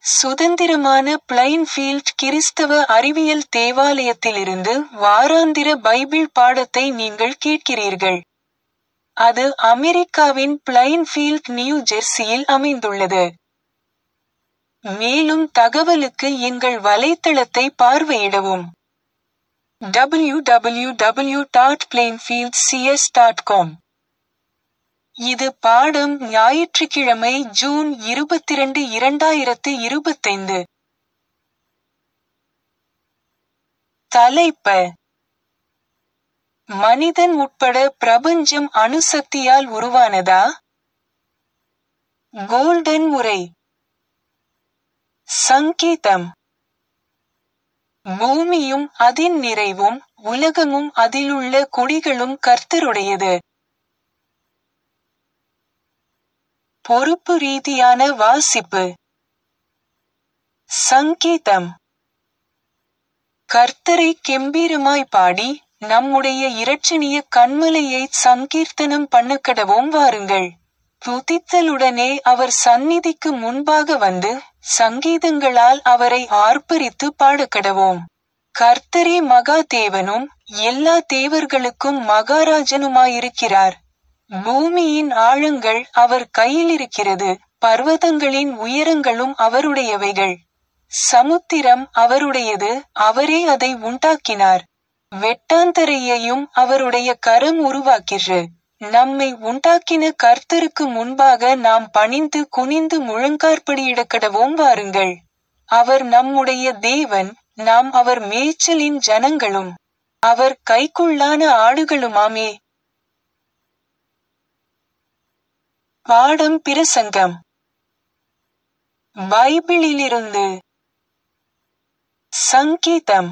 சுதந்திரமான பிளைன்ஃபீல்ட் கிறிஸ்தவ அறிவியல் தேவாலயத்திலிருந்து வாராந்திர பைபிள் பாடத்தை நீங்கள் கேட்கிறீர்கள். அது அமெரிக்காவின் பிளைன்ஃபீல்ட் நியூ ஜெர்சியில் அமைந்துள்ளது. மேலும் தகவலுக்கு எங்கள் வலைத்தளத்தை பார்வையிடவும். www.plainfieldcs.com இது பாடம் ஞாயிற்றுக்கிழமை ஜூன் இருபத்திரண்டு இரண்டாயிரத்து இருபத்தைந்து. தலைப்ப மனிதன் உட்பட பிரபஞ்சம் அணுசக்தியால் உருவானதா? கோல்டன் உரை சங்கீதம் பூமியும் அதின் நிறைவும் உலகமும் அதிலுள்ள குடிகளும் கர்த்தருடையது. பொறுப்பு ரீதியான வாசிப்பு சங்கீதம் கர்த்தரை கெம்பீரமாய் பாடி நம்முடைய இரட்சணிய கண்மலையை சங்கீர்த்தனம் பண்ணக்கடவோம் வாருங்கள். துதித்தலுடனே அவர் சந்நிதிக்கு முன்பாக வந்து சங்கீதங்களால் அவரை ஆர்ப்பரித்து பாடக்கடவோம். கர்த்தரே மகா தேவனும் எல்லா தேவர்களுக்கும் மகாராஜனுமாயிருக்கிறார். பூமியின் ஆழங்கள் அவர் கையிலிருக்கிறது பர்வதங்களின் உயரங்களும் அவருடையவைகள். சமுத்திரம் அவருடையது அவரே அதை உண்டாக்கினார். வெட்டாந்தரையையும் அவருடைய கரம் உருவாக்கிற்று. நம்மை உண்டாக்கின கர்த்தருக்கு முன்பாக நாம் பணிந்து குனிந்து முழங்கார்ப்படியிடக்கடவோம் வாருங்கள். அவர் நம்முடைய தேவன் நாம் அவர் மேய்ச்சலின் ஜனங்களும். அவர் கைக்குள்ளான ஆடுகளுமாமே. பாடம் பிரசங்கம் பைபிளிலிருந்து சங்கீதம்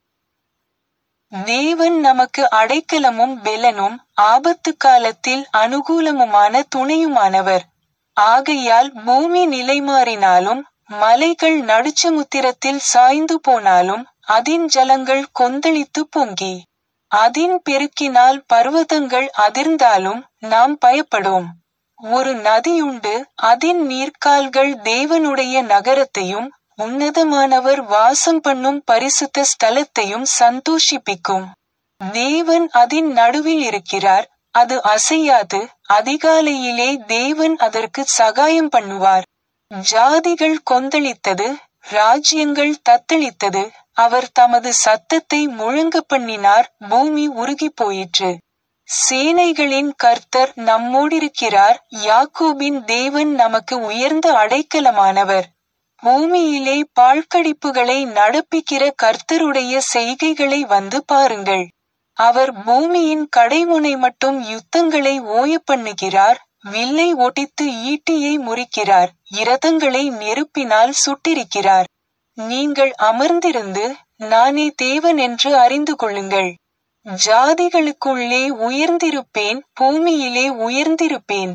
தேவன் நமக்கு அடைக்கலமும் பெலனும் ஆபத்து காலத்தில் அனுகூலமுமான துணையுமானவர். ஆகையால் பூமி நிலைமாறினாலும் மலைகள் நடுச்சமுத்திரத்தில் சாய்ந்து போனாலும் அதின் ஜலங்கள் கொந்தளித்து பொங்கி அதின் பெருக்கினால் பர்வதங்கள் அதிர்ந்தாலும் நாம் பயப்படோம். ஒரு நதியுண்டு அதின் நீர்க்கால்கள் தேவனுடைய நகரத்தையும் உன்னதமானவர் வாசம் பண்ணும் பரிசுத்த ஸ்தலத்தையும் சந்தோஷிப்பிக்கும். தேவன் அதின் நடுவில் இருக்கிறார் அது அசையாது அதிகாலையிலே தேவன் அதற்கு சகாயம் பண்ணுவார். ஜாதிகள் கொந்தளித்தது ராஜ்யங்கள் தத்தளித்தது அவர் தமது சத்தத்தை முழங்கப் பண்ணினார் பூமி உருகிப் போயிற்று. சேனைகளின் கர்த்தர் நம்மோடிருக்கிறார் யாக்கோபின் தேவன் நமக்கு உயர்ந்த அடைக்கலமானவர். பூமியிலே பாழ்கடிப்புகளை நடப்பிக்கிற கர்த்தருடைய செய்கைகளை வந்து பாருங்கள். அவர் பூமியின் கடைமுனை மட்டும் யுத்தங்களை ஓயப்பண்ணுகிறார் வில்லை ஒடித்து ஈட்டியை முறிக்கிறார் இரதங்களை நெருப்பினால் சுட்டிருக்கிறார். நீங்கள் அமர்ந்திருந்து நானே தேவன் என்று அறிந்து கொள்ளுங்கள். ஜாதிகளுக்குள்ளே உயர்ந்திருப்பேன் பூமியிலே உயர்ந்திருப்பேன்.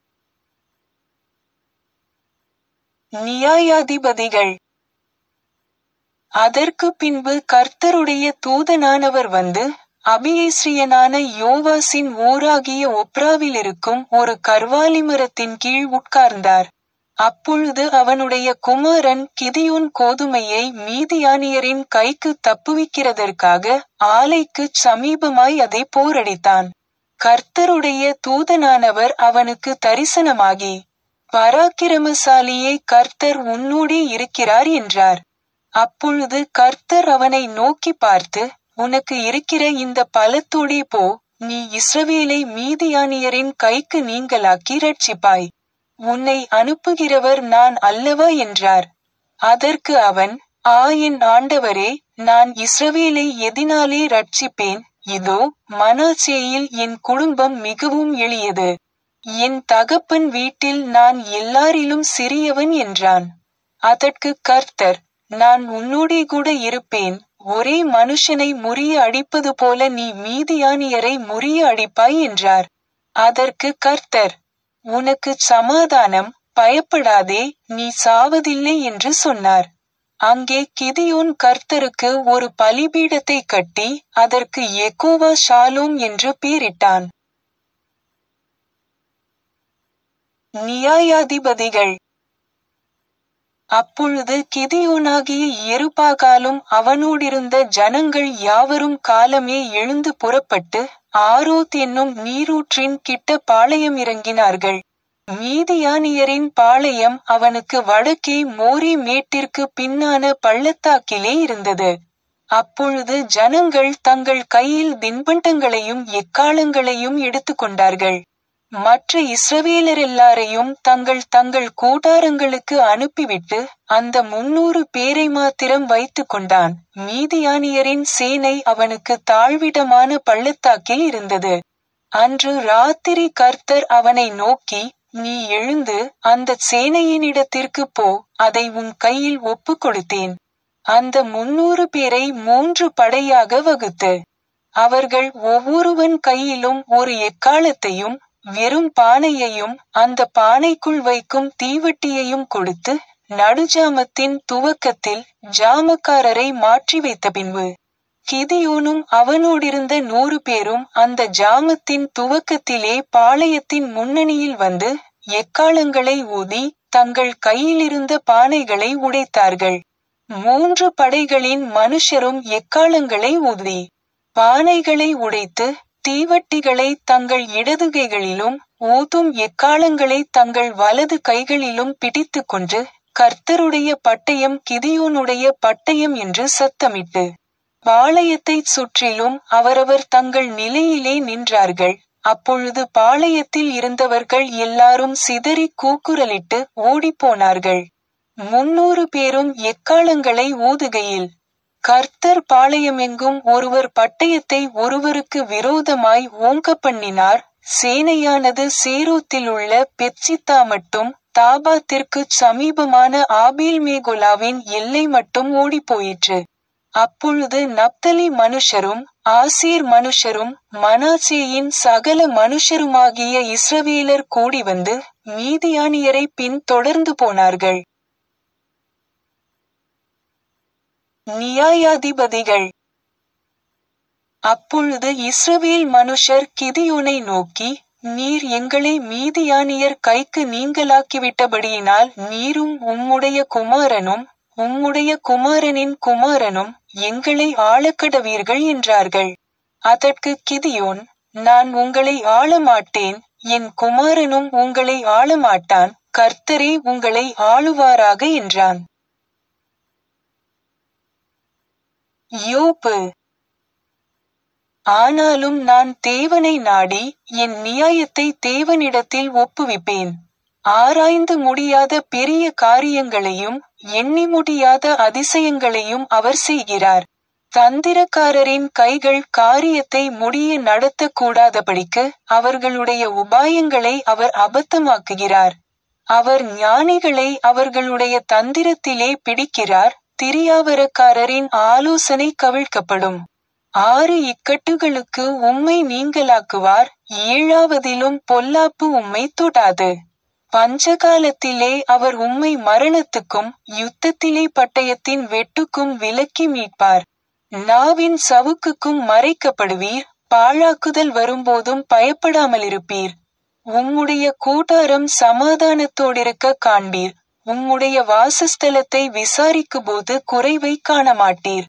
நியாயாதிபதிகள் அதற்கு பின்பு கர்த்தருடைய தூதனானவர் வந்து அபியேஸ்ரியனான யோவாசின் ஊராகிய ஒப்ராவிலிருக்கும் ஒரு கர்வாலிமரத்தின் கீழ் உட்கார்ந்தார். அப்பொழுது அவனுடைய குமாரன் கிதியோன் கோதுமையை மீதியானியரின் கைக்கு தப்புவிக்கிறதற்காக ஆலைக்குச் சமீபமாய் அதை போரடித்தான். கர்த்தருடைய தூதனானவர் அவனுக்கு தரிசனமாகி பராக்கிரமசாலியே கர்த்தர் உன்னோடே இருக்கிறார் என்றார். அப்பொழுது கர்த்தர் அவனை நோக்கி பார்த்து உனக்கு இருக்கிற இந்த பலத்தோடே போ நீ இஸ்ரவேலை மீதியானியரின் கைக்கு நீங்கலாக்கி ரட்சிப்பாய். உன்னை அனுப்புகிறவர் நான் அல்லவா என்றார். அதற்கு அவன் ஆ என் ஆண்டவரே நான் இஸ்ரவேலை எதினாலே ரட்சிப்பேன் இதோ மனாசேயில் என் குடும்பம் மிகவும் எளியது. என் தகப்பன் வீட்டில் நான் எல்லாரிலும் சிறியவன் என்றான். அதற்கு கர்த்தர் நான் உன்னோடே கூட இருப்பேன் ஒரே மனுஷனை முறிய அடிப்பது போல நீ மீதியானியரை முறிய அடிப்பாய் என்றார். அதற்கு கர்த்தர் உனக்கு சமாதானம் பயப்படாதே நீ சாவதில்லை என்று சொன்னார். அங்கே கிதியோன் கர்த்தருக்கு ஒரு பலிபீடத்தை கட்டி அதற்கு எகோவா ஷாலோம் என்று பேரிட்டான். நியாயாதிபதிகள் அப்பொழுது கிதியோனாகிய எருபாகாலும் அவனோடிருந்த ஜனங்கள் யாவரும் காலமே எழுந்து புறப்பட்டு ஆரோத் என்னும் நீரூற்றின் கிட்ட பாளையம் இறங்கினார்கள் மீதியானியரின் பாளையம் அவனுக்கு வடக்கே மோரி மேட்டிற்கு பின்னான பள்ளத்தாக்கிலே இருந்தது அப்பொழுது ஜனங்கள் தங்கள் கையில் தின்பண்டங்களையும் எக்காலங்களையும் எடுத்துக்கொண்டார்கள் மற்ற இஸ்ரவேலரெல்லாரையும் தங்கள் தங்கள் கூடாரங்களுக்கு அனுப்பிவிட்டு அந்த முன்னூறு பேரை மாத்திரம் வைத்து கொண்டான் மீதியானியரின் சேனை அவனுக்கு தாழ்விடமான பள்ளத்தாக்கில் இருந்தது அன்று ராத்திரி கர்த்தர் அவனை நோக்கி நீ எழுந்து அந்த சேனையினிடத்திற்கு போ அதை உன் கையில் ஒப்புக் கொடுத்தேன் அந்த முன்னூறு பேரை மூன்று படையாக வகுத்து அவர்கள் ஒவ்வொருவன் கையிலும் ஒரு எக்காலத்தையும் வெறும் பானையையும் அந்த பானைக்குள் வைக்கும் தீவட்டியையும் கொடுத்து நடுஜாமத்தின் துவக்கத்தில் ஜாமக்காரரை மாற்றி வைத்த பின்பு கிதியோனும் அவனோடிருந்த நூறு பேரும் அந்த ஜாமத்தின் துவக்கத்திலே பாளையத்தின் முன்னணியில் வந்து எக்காலங்களை ஊதி தங்கள் கையிலிருந்த பானைகளை உடைத்தார்கள் மூன்று படைகளின் மனுஷரும் எக்காலங்களை ஊதி பானைகளை உடைத்து தீவட்டிகளை தங்கள் இடது கைகளிலும் ஊதும் எக்காலங்களை தங்கள் வலது கைகளிலும் பிடித்து கொண்டு கர்த்தருடைய பட்டயம் கிதியோனுடைய பட்டயம் என்று சத்தமிட்டு பாளையத்தைச் சுற்றிலும் அவரவர் தங்கள் நிலையிலே நின்றார்கள் அப்பொழுது பாளையத்தில் இருந்தவர்கள் எல்லாரும் சிதறி கூக்குரலிட்டு ஓடிப்போனார்கள் முன்னூறு பேரும் எக்காலங்களை ஊதுகையில் கர்த்தர் பாளையமெங்கும் ஒருவர் பட்டயத்தை ஒருவருக்கு விரோதமாய் ஓங்க பண்ணினார் சேனையானது சேரோத்தில் உள்ள பெட்சித்தா மட்டும் தாபாத்திற்கு சமீபமான ஆபேல் மேகுலாவின் எல்லை மட்டும் ஓடிப்போயிற்று அப்பொழுது நப்தலி மனுஷரும் ஆசீர் மனுஷரும் மனாசேயின் சகல மனுஷருமாகிய இஸ்ரவேலர் கூடி வந்து மீதியானியரை பின் தொடர்ந்து போனார்கள் நியாயாதிபதிகள் அப்பொழுது இஸ்ரவேல் மனுஷர் கிதியோனை நோக்கி நீர் எங்களை மீதியானியர் கைக்கு நீங்களாக்கிவிட்டபடியினால் நீரும் உம்முடைய குமாரனும் உம்முடைய குமாரனின் குமாரனும் எங்களை ஆளக்கடவீர்கள் என்றார்கள் அதற்கு கிதியோன் நான் உங்களை ஆளமாட்டேன் என் குமாரனும் உங்களை ஆளமாட்டான் கர்த்தரே உங்களை ஆளுவாராக என்றான் யோப்பு ஆனாலும் நான் தேவனை நாடி என் நியாயத்தை தேவனிடத்தில் ஒப்புவிப்பேன் ஆராய்ந்து முடியாத பெரிய காரியங்களையும் எண்ணி முடியாத அதிசயங்களையும் அவர் செய்கிறார் தந்திரக்காரரின் கைகள் காரியத்தை முடிய நடத்தக்கூடாதபடிக்கு அவர்களுடைய உபாயங்களை அவர் அபத்தமாக்குகிறார் அவர் ஞானிகளை அவர்களுடைய தந்திரத்திலே பிடிக்கிறார் திரியாவரக்காரரின் ஆலோசனை கவிழ்க்கப்படும் ஆறு இக்கட்டுகளுக்கு உம்மை நீங்களாக்குவார் ஏழாவதிலும் பொல்லாப்பு உம்மை தொடாது பஞ்சகாலத்திலே அவர் உம்மை மரணத்துக்கும் யுத்தத்திலே பட்டயத்தின் வெட்டுக்கும் விலக்கி மீட்பார் நாவின் சவுக்குக்கும் மறைக்கப்படுவீர் பாழாக்குதல் வரும்போதும் பயப்படாமலிருப்பீர் உம்முடைய கூட்டாரம் சமாதானத்தோடிருக்க காண்பீர் உம்முடைய வாசஸ்தலத்தை விசாரிக்கும்போது குறைவை காணமாட்டீர்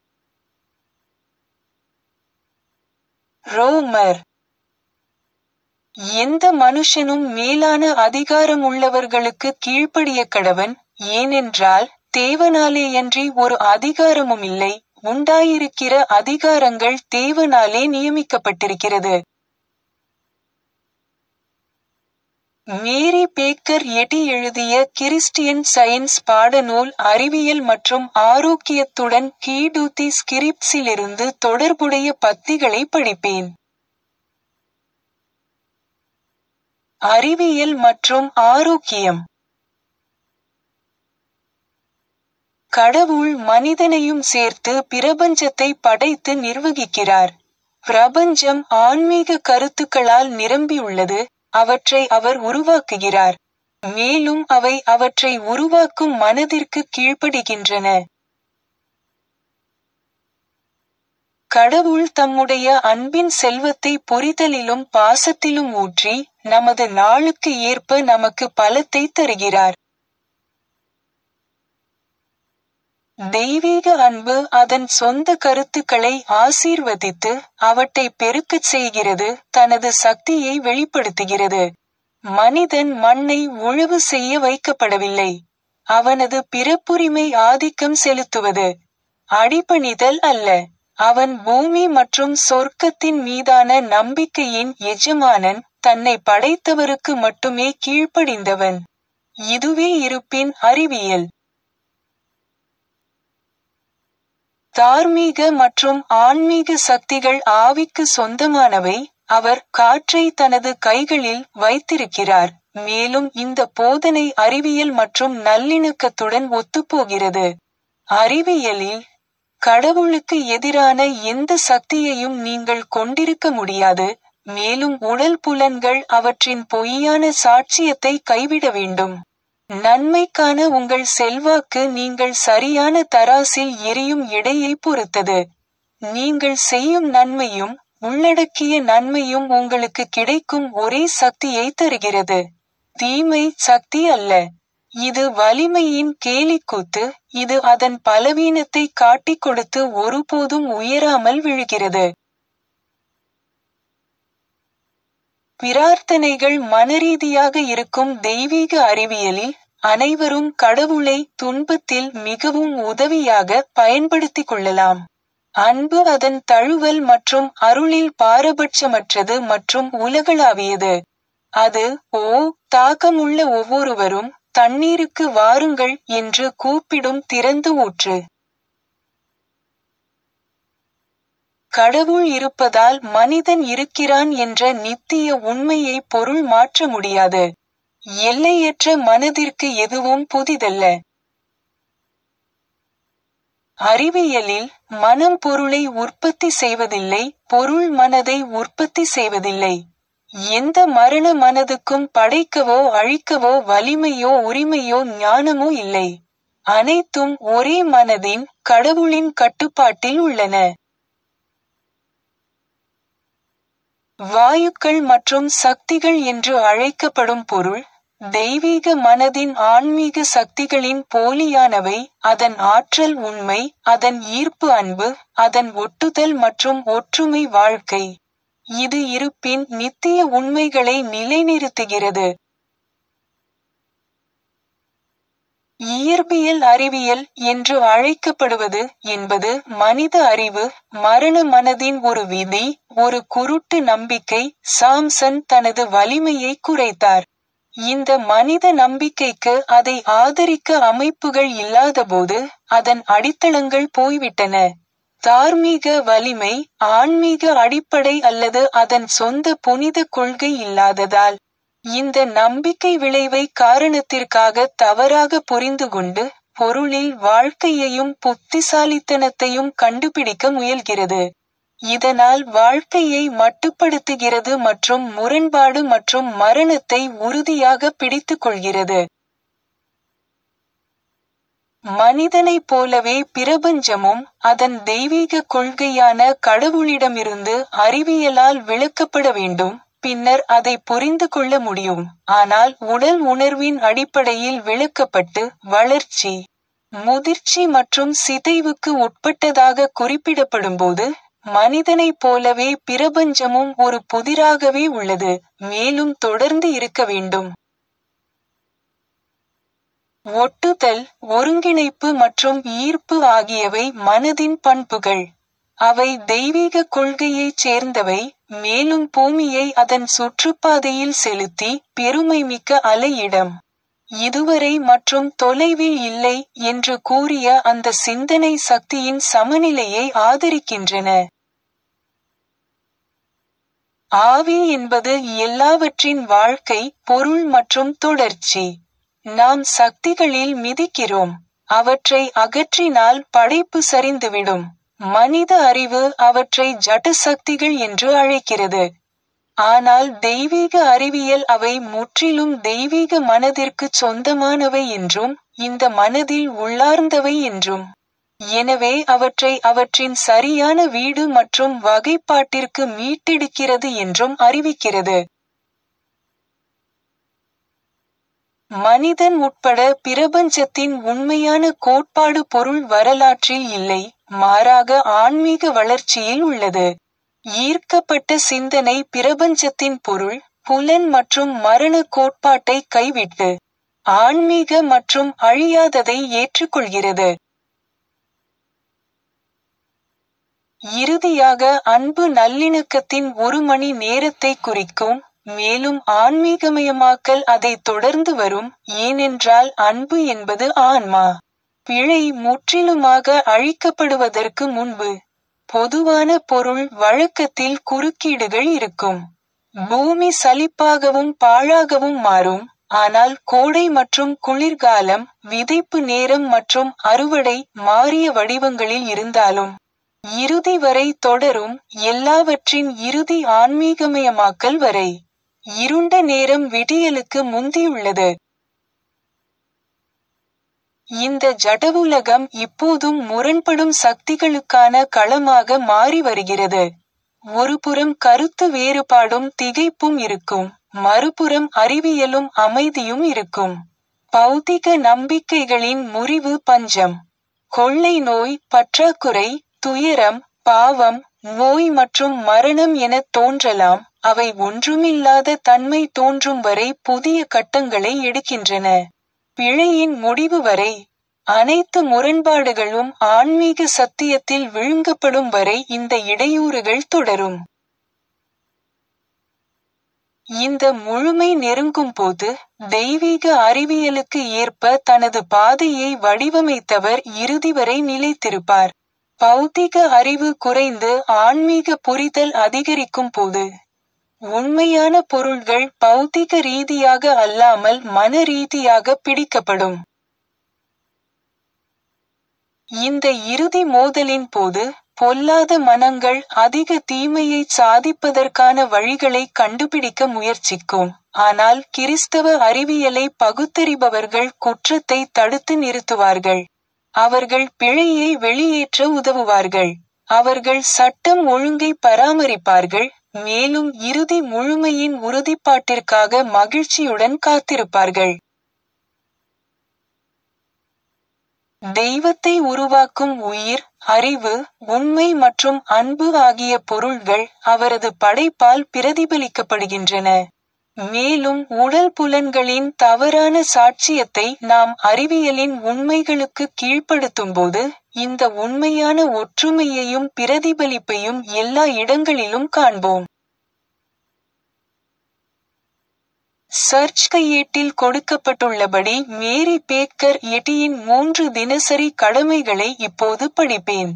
ரோமர் எந்த மனுஷனும் மேலான அதிகாரம் உள்ளவர்களுக்கு கீழ்ப்படிய கடவன் ஏனென்றால் தேவனாலேயன்றி ஒரு அதிகாரமும் இல்லை உண்டாயிருக்கிற அதிகாரங்கள் தேவனாலே நியமிக்கப்பட்டிருக்கிறது மேரி பேக்கர் எடி எழுதிய கிறிஸ்டியன் சயின்ஸ் பாடநூல் அறிவியல் மற்றும் ஆரோக்கியத்துடன் கீடூத்தி ஸ்கிரிப்ஸிலிருந்து தொடர்புடைய பத்திகளை படிப்பேன் அறிவியல் மற்றும் ஆரோக்கியம் கடவுள் மனிதனையும் சேர்த்து பிரபஞ்சத்தை படைத்து நிர்வகிக்கிறார் பிரபஞ்சம் ஆன்மீக கருத்துக்களால் நிரம்பியுள்ளது அவற்றை அவர் உருவாக்குகிறார் மேலும் அவை அவற்றை உருவாக்கும் மனதிற்கு கீழ்ப்படுகின்றன கடவுள் தம்முடைய அன்பின் செல்வத்தை புரிதலிலும் பாசத்திலும் ஊற்றி நமது நாளுக்கு ஏற்ப நமக்கு பலத்தை தருகிறார் தெய்வீக அன்பு அதன் சொந்த கருத்துக்களை ஆசீர்வதித்து அவற்றை பெருக்கச் செய்கிறது தனது சக்தியை வெளிப்படுத்துகிறது மனிதன் மண்ணை உழவு செய்ய வைக்கப்படவில்லை அவனது பிறப்புரிமை ஆதிக்கம் செலுத்துவது அடிபணிதல் அல்ல அவன் பூமி மற்றும் சொர்க்கத்தின் மீதான நம்பிக்கையின் எஜமானன் தன்னை படைத்தவருக்கு மட்டுமே கீழ்ப்படிந்தவன் இதுவே இருப்பின் அறிவியல் தார்மீக மற்றும் ஆன்மீக சக்திகள் ஆவிக்கு சொந்தமானவை அவர் காற்றை தனது கைகளில் வைத்திருக்கிறார் மேலும் இந்த போதனை அறிவியல் மற்றும் நல்லிணக்கத்துடன் ஒத்துப்போகிறது அறிவியலில் கடவுளுக்கு எதிரான எந்த சக்தியையும் நீங்கள் கொண்டிருக்க முடியாது மேலும் உடல் புலன்கள் அவற்றின் பொய்யான சாட்சியத்தை கைவிட வேண்டும் நன்மைக்கான உங்கள் செல்வாக்கு நீங்கள் சரியான தராசில் எரியும் எடையை பொறுத்தது நீங்கள் செய்யும் நன்மையும் உள்ளடக்கிய நன்மையும் உங்களுக்கு கிடைக்கும் ஒரே சக்தியை தருகிறது தீமை சக்தி அல்ல இது வலிமையின் கேலிக்கூத்து இது அதன் பலவீனத்தை காட்டிக் கொடுத்து ஒருபோதும் உயராமல் விழுகிறது பிரார்த்தனைகள் மனரீதியாக இருக்கும் தெய்வீக அறிவியலில் அனைவரும் கடவுளை துன்பத்தில் மிகவும் உதவியாக பயன்படுத்திக் கொள்ளலாம் அன்பு அதன் தழுவல் மற்றும் அருளில் பாரபட்சமற்றது மற்றும் உலகளாவியது அது ஓ தாக்கமுள்ள ஒவ்வொருவரும் தண்ணீருக்கு வாருங்கள் என்று கூப்பிடும் திறந்து ஊற்று கடவுள் இருப்பதால் மனிதன் இருக்கிறான் என்ற நித்திய உண்மையை பொருள் மாற்ற முடியாது எல்லையற்ற மனதிற்கு எதுவும் புதிதல்ல அறிவியலில் மனம் பொருளை உற்பத்தி செய்வதில்லை பொருள் மனதை உற்பத்தி செய்வதில்லை எந்த மரண மனதுக்கும் படைக்கவோ அழிக்கவோ வலிமையோ உரிமையோ ஞானமோ இல்லை அனைத்தும் ஒரே மனதின் கடவுளின் கட்டுப்பாட்டில் உள்ளன வாயுக்கள் மற்றும் சக்திகள் என்று அழைக்கப்படும் பொருள் தெய்வீக மனதின் ஆன்மீக சக்திகளின் போலியானவை அதன் ஆற்றல் உண்மை அதன் ஈர்ப்பு அன்பு அதன் ஒட்டுதல் மற்றும் ஒற்றுமை வாழ்க்கை இது இருப்பின் நித்திய உண்மைகளை நிலைநிறுத்துகிறது இயற்பியல் அறிவியல் என்று அழைக்கப்படுவது என்பது மனித அறிவு மரண மனதின் ஒரு விதி ஒரு குருட்டு நம்பிக்கை சாம்சன் தனது வலிமையை குறைத்தார் இந்த மனித நம்பிக்கைக்கு அதை ஆதரிக்க அமைப்புகள் இல்லாதபோது அதன் அடித்தளங்கள் போய்விட்டன தார்மீக வலிமை ஆன்மீக அடிப்படை அல்லது அதன் சொந்த புனித கொள்கை இல்லாததால் இந்த நம்பிக்கை விளைவை காரணத்திற்காக தவறாக புரிந்து கொண்டு பொருளில் வாழ்க்கையையும் புத்திசாலித்தனத்தையும் கண்டுபிடிக்க முயல்கிறது இதனால் வாழ்க்கையை மட்டுப்படுத்துகிறது மற்றும் முரண்பாடு மற்றும் மரணத்தை உறுதியாக பிடித்துக் கொள்கிறது மனிதனைப் போலவே பிரபஞ்சமும் அதன் தெய்வீக கொள்கையான கடவுளிடமிருந்து அறிவியலால் விளக்கப்பட வேண்டும் பின்னர் அதை புரிந்து கொள்ள முடியும் ஆனால் உடல் உணர்வின் அடிப்படையில் விளக்கப்பட்டு வளர்ச்சி முதிர்ச்சி மற்றும் சிதைவுக்கு உட்பட்டதாக குறிப்பிடப்படும்போது மனிதனைப் போலவே பிரபஞ்சமும் ஒரு புதிராகவே உள்ளது மேலும் தொடர்ந்து இருக்க வேண்டும் ஒட்டுதல் ஒருங்கிணைப்பு மற்றும் ஈர்ப்பு ஆகியவை மனதின் பண்புகள் அவை தெய்வீக கொள்கையைச் சேர்ந்தவை மேலும் பூமியை அதன் சுற்றுப்பாதையில் செலுத்தி பெருமைமிக்க அலையிடம் இதுவரை மற்றும் தொலைவில் இல்லை என்று கூறிய அந்த சிந்தனை சக்தியின் சமநிலையை ஆதரிக்கின்றன ஆவி என்பது எல்லாவற்றின் வாழ்க்கை பொருள் மற்றும் தொடர்ச்சி நாம் சக்திகளில் மிதிக்கிறோம் அவற்றை அகற்றினால் படைப்பு சரிந்துவிடும் மனித அறிவு அவற்றை ஜட சக்திகள் என்று அழைக்கிறது ஆனால் தெய்வீக அறிவியல் அவை முற்றிலும் தெய்வீக மனதிற்குச் சொந்தமானவை என்றும் இந்த மனதில் உள்ளார்ந்தவை என்றும் எனவே அவற்றை அவற்றின் சரியான வீடு மற்றும் வகைப்பாட்டிற்கு மீட்டெடுக்கிறது என்றும் அறிவிக்கிறது மனிதன் உட்பட பிரபஞ்சத்தின் உண்மையான கோட்பாடு பொருள் வரலாற்றில் இல்லை மாறாக ஆன்மீக வளர்ச்சியில் உள்ளது ஈர்க்கப்பட்ட சிந்தனை பிரபஞ்சத்தின் பொருள் புலன் மற்றும் மரண கோட்பாட்டை கைவிட்டு ஆன்மீக மற்றும் அழியாததை ஏற்றுக்கொள்கிறது இறுதியாக அன்பு நல்லிணக்கத்தின் ஒரு மணி நேரத்தை குறிக்கும் மேலும் ஆன்மீகமயமாக்கல் அதை தொடர்ந்து வரும் ஏனென்றால் அன்பு என்பது ஆன்மா பிழை முற்றிலுமாக அழிக்கப்படுவதற்கு முன்பு பொதுவான பொருள் வழக்கத்தில் குறுக்கீடுகள் இருக்கும் பூமி சலிப்பாகவும் பாழாகவும் மாறும் ஆனால் கோடை மற்றும் குளிர்காலம் விதைப்பு நேரம் மற்றும் அறுவடை மாறிய வடிவங்களில் இருந்தாலும் இறுதி வரை தொடரும் எல்லாவற்றின் இறுதி ஆன்மீகமயமாக்கல் வரை இருண்ட நேரம் விடியலுக்கு முந்தியுள்ளது இந்த ஜடவுலகம் இப்போதும் முரண்படும் சக்திகளுக்கான களமாக மாறி வருகிறது ஒருபுறம் கருத்து வேறுபாடும் திகைப்பும் இருக்கும் மறுபுறம் அறிவியலும் அமைதியும் இருக்கும் பௌதிக நம்பிக்கைகளின் முறிவு பஞ்சம் கொள்ளை நோய் பற்றாக்குறை துயரம் பாவம் நோய் மற்றும் மரணம் என தோன்றலாம் அவை ஒன்றுமில்லாத தன்மை தோன்றும் வரை புதிய கட்டங்களை எடுக்கின்றன பிழையின் முடிவு வரை அனைத்து முரண்பாடுகளும் ஆன்மீக சத்தியத்தில் விழுங்கப்படும் வரை இந்த இடையூறுகள் தொடரும் இந்த முழுமை நெருங்கும் போது தெய்வீக அறிவியலுக்கு ஏற்ப தனது பாதையை வடிவமைத்தவர் இறுதி வரை நிலைத்திருப்பார் பௌத்திக அறிவு குறைந்து ஆன்மீக புரிதல் அதிகரிக்கும் போது உண்மையான பொருள்கள் பௌத்திக ரீதியாக அல்லாமல் மன ரீதியாக பிடிக்கப்படும் இந்த இறுதி மோதலின் போது பொல்லாத மனங்கள் அதிக தீமையை சாதிப்பதற்கான வழிகளை கண்டுபிடிக்க முயற்சிக்கும் ஆனால் கிறிஸ்தவ அறிவியலை பகுத்தறிபவர்கள் குற்றத்தை தடுத்து நிறுத்துவார்கள் அவர்கள் பிழையை வெளியேற்ற உதவுவார்கள் அவர்கள் சட்டம் ஒழுங்கை பராமரிப்பார்கள் மேலும் இறுதி முழுமையின் உறுதிப்பாட்டிற்காக மகிழ்ச்சியுடன் காத்திருப்பார்கள் தெய்வத்தை உருவாக்கும் உயிர் அறிவு உண்மை மற்றும் அன்பு ஆகிய பொருள்கள் அவரது படைப்பால் பிரதிபலிக்கப்படுகின்றன மேலும் உடல் புலன்களின் தவறான சாட்சியத்தை நாம் அறிவியலின் உண்மைகளுக்கு கீழ்ப்படுத்தும்போது இந்த உண்மையான ஒற்றுமையையும் பிரதிபலிப்பையும் எல்லா இடங்களிலும் காண்போம் சர்ச் கையேட்டில் கொடுக்கப்பட்டுள்ளபடி மேரி பேக்கர் எட்டியின் மூன்று தினசரி கடமைகளை இப்போது படிப்பேன்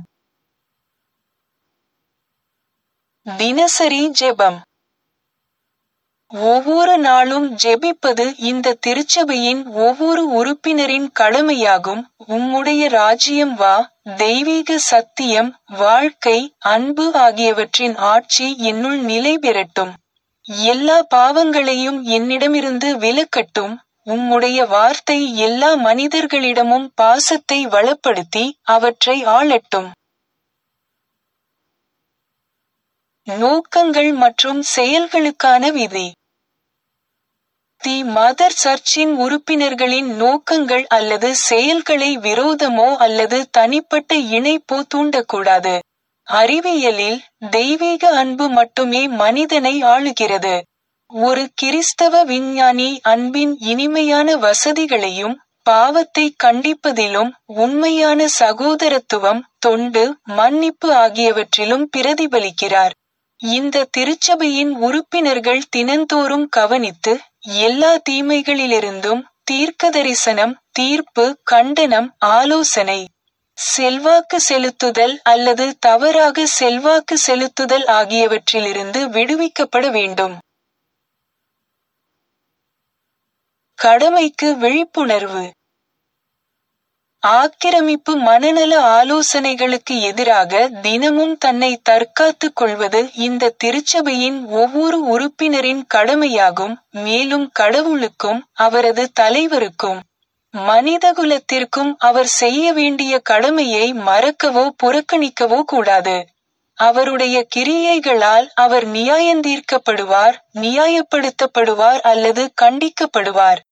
தினசரி ஜெபம் ஒவ்வொரு நாளும் ஜெபிப்பது இந்த திருச்சபையின் ஒவ்வொரு உறுப்பினரின் கடமையாகும் உம்முடைய ராஜ்யம் வா தெய்வீக சத்தியம் வாழ்க்கை அன்பு ஆகியவற்றின் ஆட்சி என்னுள் நிலை பெறட்டும் எல்லா பாவங்களையும் என்னிடமிருந்து விலக்கட்டும் உம்முடைய வார்த்தை எல்லா மனிதர்களிடமும் பாசத்தை வளப்படுத்தி அவற்றை ஆளட்டும் நோக்கங்கள் மற்றும் செயல்களுக்கான விதி தி மதர் சர்ச்சின் உறுப்பினர்களின் நோக்கங்கள் அல்லது செயல்களை விரோதமோ அல்லது தனிப்பட்ட இணைப்போ தூண்டக்கூடாது அறிவியலில் தெய்வீக அன்பு மட்டுமே மனிதனை ஆளுகிறது ஒரு கிறிஸ்தவ விஞ்ஞானி அன்பின் இனிமையான வசதிகளையும் பாவத்தை கண்டிப்பதிலும் உண்மையான சகோதரத்துவம் தொண்டு மன்னிப்பு ஆகியவற்றிலும் பிரதிபலிக்கிறார் இந்த திருச்சபையின் உறுப்பினர்கள் தினந்தோறும் கவனித்து எல்லா தீமைகளிலிருந்தும் தீர்க்கதரிசனம் தீர்ப்பு கண்டனம் ஆலோசனை செல்வாக்கு செலுத்துதல் அல்லது தவறாக செல்வாக்கு செலுத்துதல் ஆகியவற்றிலிருந்து விடுவிக்கப்பட வேண்டும் கடமைக்கு விழிப்புணர்வு ஆக்கிரமிப்பு மனநல ஆலோசனைகளுக்கு எதிராக தினமும் தன்னை தற்காத்துக் கொள்வது இந்த திருச்சபையின் ஒவ்வொரு உறுப்பினரின் கடமையாகும் மேலும் கடவுளுக்கும் அவரது தலைவருக்கும் மனிதகுலத்திற்கும் அவர் செய்ய வேண்டிய கடமையை மறக்கவோ புறக்கணிக்கவோ கூடாது அவருடைய கிரியைகளால் அவர் நியாயந்தீர்க்கப்படுவார் நியாயப்படுத்தப்படுவார் அல்லது கண்டிக்கப்படுவார்